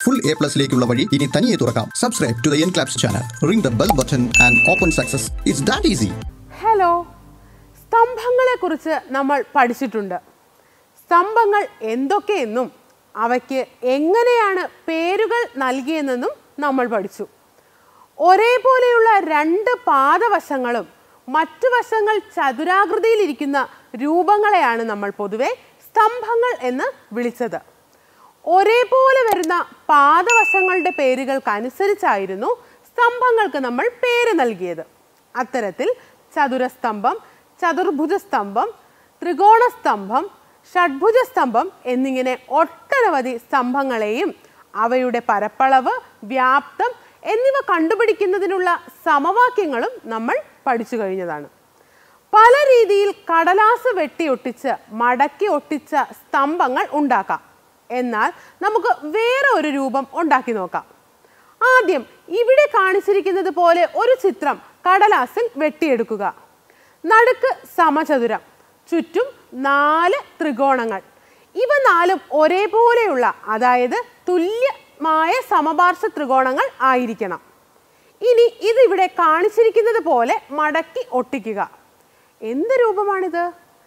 full A പ്ലസിലേക്കുള്ള വഴി ഇനി തനിയെ തുറക്കാം subscribe to the Enclaps channel ring the bell button and open success it's that easy hello സ്തംഭങ്ങളെക്കുറിച്ച് നമ്മൾ പഠിച്ചിട്ടുണ്ട് സ്തംഭങ്ങൾ എന്തൊക്കെയെന്നും അവയ്ക്ക് എങ്ങനെയാണ് പേരുകൾ നൽകിയെന്നും നമ്മൾ പഠിച്ചു ഒരേപോലെയുള്ള രണ്ട് പാദവശങ്ങളും മറ്റു വശങ്ങൾ ചതുരാകൃതിയിലിരിക്കുന്ന രൂപങ്ങളെയാണ് നമ്മൾ പൊതുവെ സ്തംഭങ്ങൾ എന്ന് വിളിച്ചത് ഒരേപോലെ വരുന്ന പാദവശങ്ങളുടെ പേരുകൾക്കനുസരിച്ചായിരുന്നു സ്തംഭങ്ങൾക്ക് നമ്മൾ പേര് നൽകിയത് അത്തരത്തിൽ ചതുരസ്തംഭം ചതുർഭുജ സ്തംഭം ത്രികോണ സ്തംഭം ഷഡ്ഭുജ സ്തംഭം എന്നിങ്ങനെ ഒട്ടനവധി സ്തംഭങ്ങളെയും അവയുടെ പരപ്പളവ് വ്യാപ്തം എന്നിവ കണ്ടുപിടിക്കുന്നതിനുള്ള സമവാക്യങ്ങളും നമ്മൾ പഠിച്ചു കഴിഞ്ഞതാണ് പല രീതിയിൽ കടലാസ് വെട്ടിയൊട്ടിച്ച് മടക്കി ഒട്ടിച്ച സ്തംഭങ്ങൾ ഉണ്ടാക്കാം എന്നാൽ നമുക്ക് വേറെ ഒരു രൂപം ഉണ്ടാക്കി നോക്കാം ആദ്യം ഇവിടെ കാണിച്ചിരിക്കുന്നത് പോലെ ഒരു ചിത്രം കടലാസിൽ വെട്ടിയെടുക്കുക നടുക്ക് സമചതുരം ചുറ്റും നാല് ത്രികോണങ്ങൾ ഇവ നാലും ഒരേപോലെയുള്ള അതായത് തുല്യമായ സമപാർശ്വ ത്രികോണങ്ങൾ ആയിരിക്കണം ഇനി ഇത് ഇവിടെ കാണിച്ചിരിക്കുന്നത് പോലെ മടക്കി ഒട്ടിക്കുക എന്ത് രൂപമാണിത്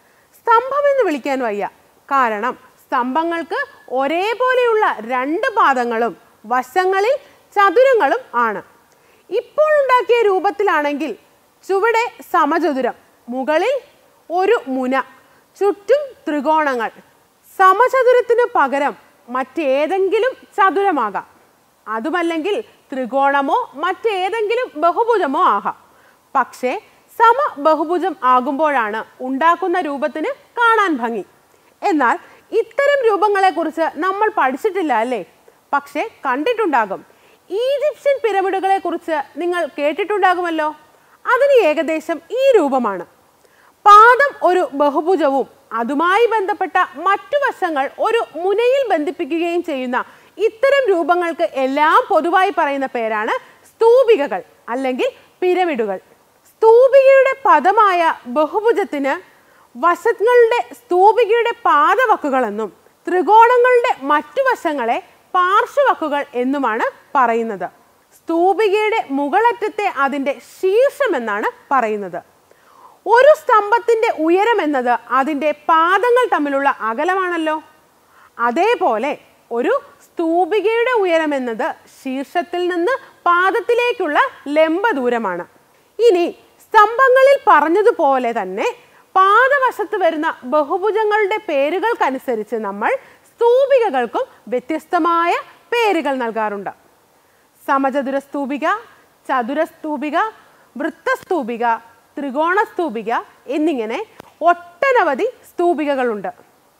സ്തംഭം എന്ന് വിളിക്കാൻ വയ്യ കാരണം സ്തംഭങ്ങൾക്ക് ഒരേപോലെയുള്ള രണ്ട് പാദങ്ങളും വശങ്ങളിൽ ചതുരങ്ങളും ആണ് ഇപ്പോൾ ഉണ്ടാക്കിയ രൂപത്തിലാണെങ്കിൽ ചുവടെ സമചതുരം മുകളിൽ ഒരു മുന ചുറ്റും ത്രികോണങ്ങൾ സമചതുരത്തിന് പകരം മറ്റേതെങ്കിലും ചതുരമാകാം അതുമല്ലെങ്കിൽ ത്രികോണമോ മറ്റേതെങ്കിലും ബഹുഭുജമോ ആകാം പക്ഷേ സമ ബഹുഭുജം ആകുമ്പോഴാണ് ഉണ്ടാക്കുന്ന രൂപത്തിന് കാണാൻ ഭംഗി എന്നാൽ ഇത്തരം രൂപങ്ങളെക്കുറിച്ച് നമ്മൾ പഠിച്ചിട്ടില്ല അല്ലേ പക്ഷേ കണ്ടിട്ടുണ്ടാകും ഈജിപ്ഷ്യൻ പിരമിഡുകളെ കുറിച്ച് നിങ്ങൾ കേട്ടിട്ടുണ്ടാകുമല്ലോ അതിന് ഏകദേശം ഈ രൂപമാണ് പാദം ഒരു ബഹുഭുജവും അതുമായി ബന്ധപ്പെട്ട മറ്റു വശങ്ങൾ ഒരു മുനയിൽ ബന്ധിപ്പിക്കുകയും ചെയ്യുന്ന ഇത്തരം രൂപങ്ങൾക്ക് എല്ലാം പൊതുവായി പറയുന്ന പേരാണ് സ്തൂപികകൾ അല്ലെങ്കിൽ പിരമിഡുകൾ സ്തൂപികയുടെ പദമായ ബഹുഭുജത്തിന് വശങ്ങളുടെ സ്തൂപികയുടെ പാദവക്കുകളെന്നും ത്രികോണങ്ങളുടെ മറ്റു വശങ്ങളെ പാർശ്വവക്കുകൾ എന്നുമാണ് പറയുന്നത് സ്തൂപികയുടെ മുകളറ്റത്തെ അതിൻ്റെ ശീർഷമെന്നാണ് പറയുന്നത് ഒരു സ്തംഭത്തിന്റെ ഉയരം എന്നത് അതിൻ്റെ പാദങ്ങൾ തമ്മിലുള്ള അകലമാണല്ലോ അതേപോലെ ഒരു സ്തൂപികയുടെ ഉയരം എന്നത് ശീർഷത്തിൽ നിന്ന് പാദത്തിലേക്കുള്ള ലംബ ദൂരമാണ് ഇനി സ്തംഭങ്ങളിൽ പറഞ്ഞതുപോലെ തന്നെ പാദവശത്ത് വരുന്ന ബഹുഭുജങ്ങളുടെ പേരുകൾക്കനുസരിച്ച് നമ്മൾ സ്തൂപികകൾക്കും വ്യത്യസ്തമായ പേരുകൾ നൽകാറുണ്ട് സമചതുര സ്തൂപിക ചതുരസ്തൂപിക വൃത്തസ്തൂപിക ത്രികോണ സ്തൂപിക എന്നിങ്ങനെ ഒട്ടനവധി സ്തൂപികകളുണ്ട്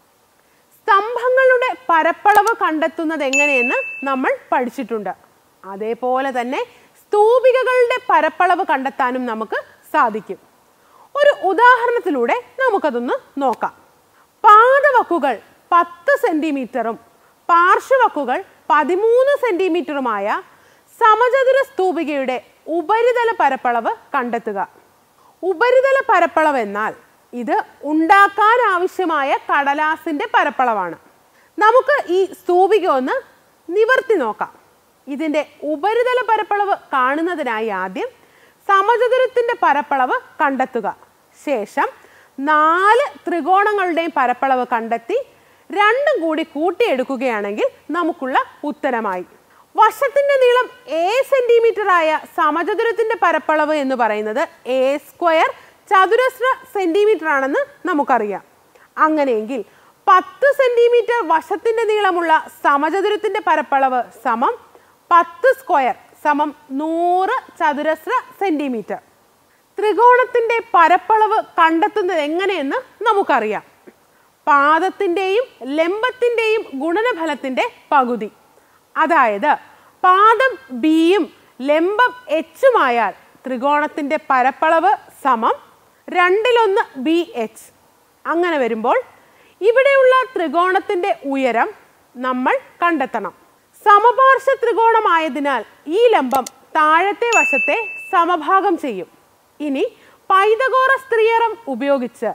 സ്തംഭങ്ങളുടെ പരപ്പളവ് കണ്ടെത്തുന്നത് എങ്ങനെയെന്ന് നമ്മൾ പഠിച്ചിട്ടുണ്ട് അതേപോലെ തന്നെ സ്തൂപികകളുടെ പരപ്പളവ് കണ്ടെത്താനും നമുക്ക് സാധിക്കും ഒരു ഉദാഹരണത്തിലൂടെ നമുക്കതൊന്ന് നോക്കാം പാദവക്കുകൾ പത്ത് സെന്റിമീറ്ററും പാർശ്വവക്കുകൾ പതിമൂന്ന് സെന്റിമീറ്ററുമായ സമചതുര സ്തൂപികയുടെ ഉപരിതല പരപ്പളവ് കണ്ടെത്തുക ഉപരിതല പരപ്പളവ് എന്നാൽ ഇത് ഉണ്ടാക്കാൻ ആവശ്യമായ കടലാസിന്റെ പരപ്പളവാണ് നമുക്ക് ഈ സ്തൂപിക ഒന്ന് നിവർത്തി നോക്കാം ഇതിന്റെ ഉപരിതല പരപ്പളവ് കാണുന്നതിനായി ആദ്യം സമചതുരത്തിന്റെ പരപ്പളവ് കണ്ടെത്തുക ശേഷം നാല് ത്രികോണങ്ങളുടെയും പരപ്പളവ് കണ്ടെത്തി രണ്ടും കൂടി കൂട്ടിയെടുക്കുകയാണെങ്കിൽ നമുക്കുള്ള ഉത്തരമായി വശത്തിന്റെ നീളം എ സെന്റിമീറ്റർ ആയ സമചതുരത്തിന്റെ പരപ്പളവ് എന്ന് പറയുന്നത് എ സ്ക്വയർ ചതുരശ്ര സെന്റിമീറ്റർ ആണെന്ന് നമുക്കറിയാം അങ്ങനെയെങ്കിൽ പത്ത് സെന്റിമീറ്റർ വശത്തിന്റെ നീളമുള്ള സമചതുരത്തിന്റെ പരപ്പളവ് സമം പത്ത് സ്ക്വയർ സമം നൂറ് ചതുരശ്ര സെന്റിമീറ്റർ ത്രികോണത്തിന്റെ പരപ്പളവ് കണ്ടെത്തുന്നത് എങ്ങനെയെന്ന് നമുക്കറിയാം പാദത്തിൻ്റെയും ലംബത്തിൻ്റെയും ഗുണനഫലത്തിൻ്റെ പകുതി അതായത് പാദം ബിയും ലംബം എച്ചുമായാൽ ത്രികോണത്തിൻ്റെ പരപ്പളവ് സമം രണ്ടിലൊന്ന് ബി എച്ച് അങ്ങനെ വരുമ്പോൾ ഇവിടെയുള്ള ത്രികോണത്തിൻ്റെ ഉയരം നമ്മൾ കണ്ടെത്തണം സമപാർശ്വ ത്രികോണമായതിനാൽ ഈ ലംബം താഴത്തെ വശത്തെ സമഭാഗം ചെയ്യും ഇനി പൈതഗോറസ് ത്രിയറം ഉപയോഗിച്ച്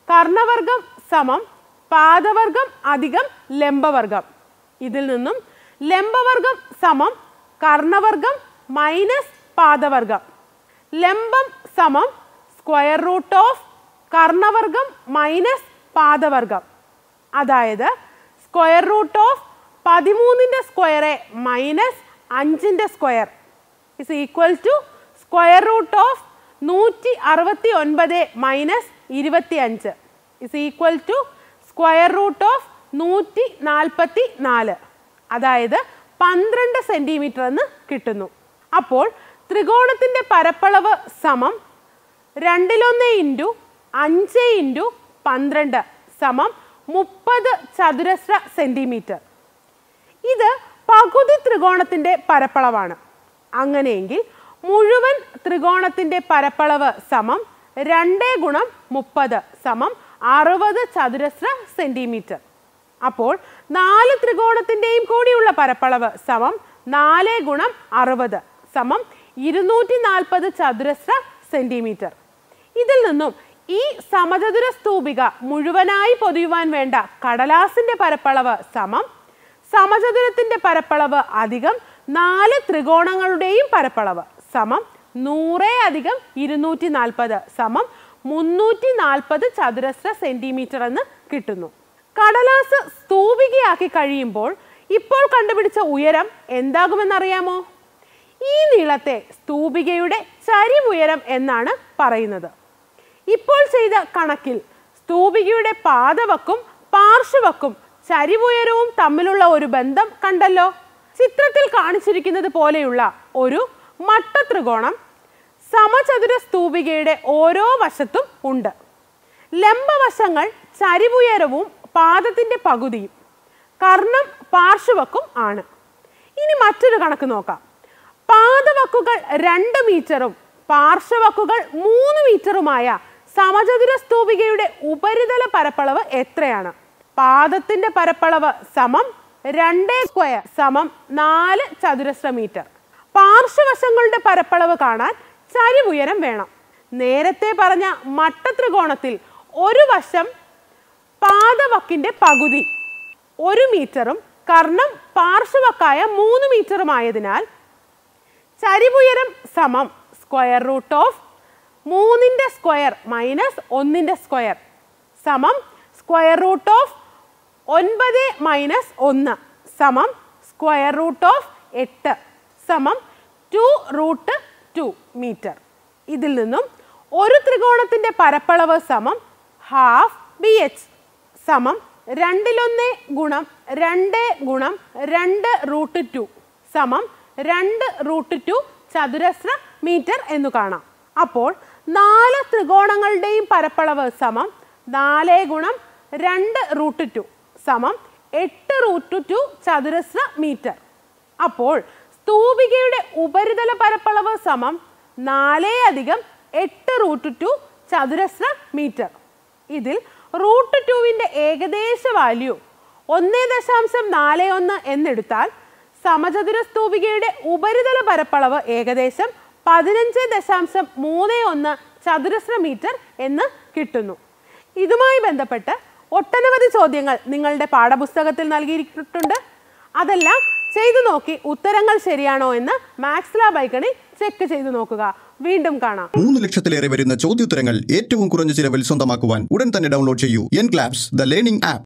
കർണവർഗം സമം പാദവർഗം അധികം ലംബവർഗം ഇതിൽ നിന്നും ലംബവർഗം സമം കർണവർഗം മൈനസ് പാദവർഗം ലംബം സമം സ്ക്വയർ റൂട്ട് ഓഫ് കർണവർഗം മൈനസ് പാദവർഗം അതായത് സ്ക്വയർ റൂട്ട് ഓഫ് പതിമൂന്നിൻ്റെ സ്ക്വയറെ മൈനസ് അഞ്ചിൻ്റെ square is equal to square root of നൂറ്റി അറുപത്തി ഒൻപത് മൈനസ് ഇരുപത്തി അഞ്ച് is equal to square root of നൂറ്റി നാൽപ്പത്തി നാല് അതായത് പന്ത്രണ്ട് സെൻറ്റിമീറ്റർ എന്ന് കിട്ടുന്നു അപ്പോൾ ത്രികോണത്തിൻ്റെ പരപ്പളവ് സമം രണ്ടിലൊന്ന് ഇൻറ്റു അഞ്ച് ഇൻറ്റു പന്ത്രണ്ട് സമം മുപ്പത് ചതുരശ്ര സെൻറ്റിമീറ്റർ ഇത് പകുതി ത്രികോണത്തിൻ്റെ പരപ്പളവാണ് അങ്ങനെയെങ്കിൽ മുഴുവൻ ത്രികോണത്തിൻ്റെ പരപ്പളവ് സമം രണ്ട് ഗുണം മുപ്പത് സമം അറുപത് ചതുരശ്ര സെൻറ്റിമീറ്റർ അപ്പോൾ നാല് ത്രികോണത്തിൻ്റെയും കൂടിയുള്ള പരപ്പളവ് സമം നാല് ഗുണം അറുപത് സമം ഇരുന്നൂറ്റി നാൽപ്പത് ചതുരശ്ര സെൻറ്റിമീറ്റർ ഇതിൽ നിന്നും ഈ സമചതുര സ്തൂപിക മുഴുവനായി പൊതിയുവാൻ വേണ്ട കടലാസിന്റെ പരപ്പളവ് സമം സമചതുരത്തിന്റെ പരപ്പളവ് അധികം നാല് ത്രികോണങ്ങളുടെയും പരപ്പളവ് സമം നൂറ് അധികം ഇരുന്നൂറ്റി നാൽപ്പത് സമം മുന്നൂറ്റി നാൽപ്പത് ചതുരശ്ര സെന്റിമീറ്റർ എന്ന് കിട്ടുന്നു കടലാസ് സ്തൂപികയാക്കി കഴിയുമ്പോൾ ഇപ്പോൾ കണ്ടുപിടിച്ച ഉയരം എന്താകുമെന്നറിയാമോ ഈ നീളത്തെ സ്തൂപികയുടെ ചരിവുയരം എന്നാണ് പറയുന്നത് ഇപ്പോൾ ചെയ്ത കണക്കിൽ സ്തൂപികയുടെ പാദവക്കും പാർശ്വവക്കും ചരിവുയരവും തമ്മിലുള്ള ഒരു ബന്ധം കണ്ടല്ലോ ചിത്രത്തിൽ കാണിച്ചിരിക്കുന്നത് പോലെയുള്ള ഒരു മട്ടത്രികോണം സമചതുര സ്തൂപികയുടെ ഓരോ വശത്തും ഉണ്ട് ലംബവശങ്ങൾ ചരിവുയരവും പാദത്തിന്റെ പകുതിയും കർണം പാർശ്വവക്കും ആണ് ഇനി മറ്റൊരു കണക്ക് നോക്കാം പാദവക്കുകൾ രണ്ട് മീറ്ററും പാർശ്വവക്കുകൾ മൂന്ന് മീറ്ററുമായ സമചതുര സ്തൂപികയുടെ ഉപരിതല പരപ്പളവ് എത്രയാണ് പാദത്തിന്റെ പരപ്പളവ് സമം രണ്ട് സ്ക്വയർ സമം നാല് ചതുരശ്ര മീറ്റർ പാർശ്വവശങ്ങളുടെ പരപ്പളവ് കാണാൻ ചരിവുയരം വേണം നേരത്തെ പറഞ്ഞ മട്ടത്രികോണത്തിൽ ഒരു വശം പാദവക്കിന്റെ പകുതി ഒരു മീറ്ററും കർണം പാർശ്വവക്കായ മൂന്ന് മീറ്ററുമായതിനാൽ ചരിവുയരം സമം സ്ക്വയർ റൂട്ട് ഓഫ് മൂന്നിൻ്റെ സ്ക്വയർ മൈനസ് ഒന്നിൻ്റെ സ്ക്വയർ സമം സ്ക്വയർ റൂട്ട് ഓഫ് ഒൻപത് മൈനസ് ഒന്ന് സമം സ്ക്വയർ റൂട്ട് ഓഫ് എട്ട് സമം ടു റൂട്ട് ടു മീറ്റർ ഇതിൽ നിന്നും ഒരു ത്രികോണത്തിൻ്റെ പരപ്പളവ് സമം ഹാഫ് ബി എച്ച് സമം രണ്ടിലൊന്ന് ഗുണം രണ്ട് ഗുണം രണ്ട് റൂട്ട് ടു സമം രണ്ട് റൂട്ട് ടു ചതുരശ്ര മീറ്റർ എന്ന് കാണാം അപ്പോൾ നാല് ത്രികോണങ്ങളുടെയും പരപ്പളവ് സമം നാല് ഗുണം രണ്ട് റൂട്ട് ടു സമം എട്ട് റൂട്ട് ടു ചതുരശ്ര മീറ്റർ അപ്പോൾ സ്തൂപികയുടെ ഉപരിതല പരപ്പളവ് സമം നാല് അധികം എട്ട് റൂട്ട് ടു ചതുരശ്ര മീറ്റർ ഇതിൽ റൂട്ട് ടുവിൻ്റെ ഏകദേശ വാല്യൂ ഒന്ന് ദശാംശം നാല് ഒന്ന് എന്നെടുത്താൽ സമചതുര സ്തൂപികയുടെ ഉപരിതല പരപ്പളവ് ഏകദേശം പതിനഞ്ച് ദശാംശം മൂന്ന് ഒന്ന് ചതുരശ്ര മീറ്റർ എന്ന് കിട്ടുന്നു ഇതുമായി ബന്ധപ്പെട്ട് ഒട്ടനവധി ചോദ്യങ്ങൾ നിങ്ങളുടെ പാഠപുസ്തകത്തിൽ നൽകിയിട്ടുണ്ട് അതെല്ലാം ചെയ്തു നോക്കി ഉത്തരങ്ങൾ ശരിയാണോ എന്ന് മാക്സ് ലാബ് ഐക്കണിൽ ചെക്ക് ചെയ്തു നോക്കുക വീണ്ടും കാണാം മൂന്ന് ലക്ഷത്തിലേറെ വരുന്ന ചോദ്യോത്തരങ്ങൾ ഏറ്റവും കുറഞ്ഞ ചിലവിൽ സ്വന്തമാക്കുവാൻ ഉടൻ തന്നെ ഡൗൺലോഡ് ചെയ്യൂ Enclaps the learning app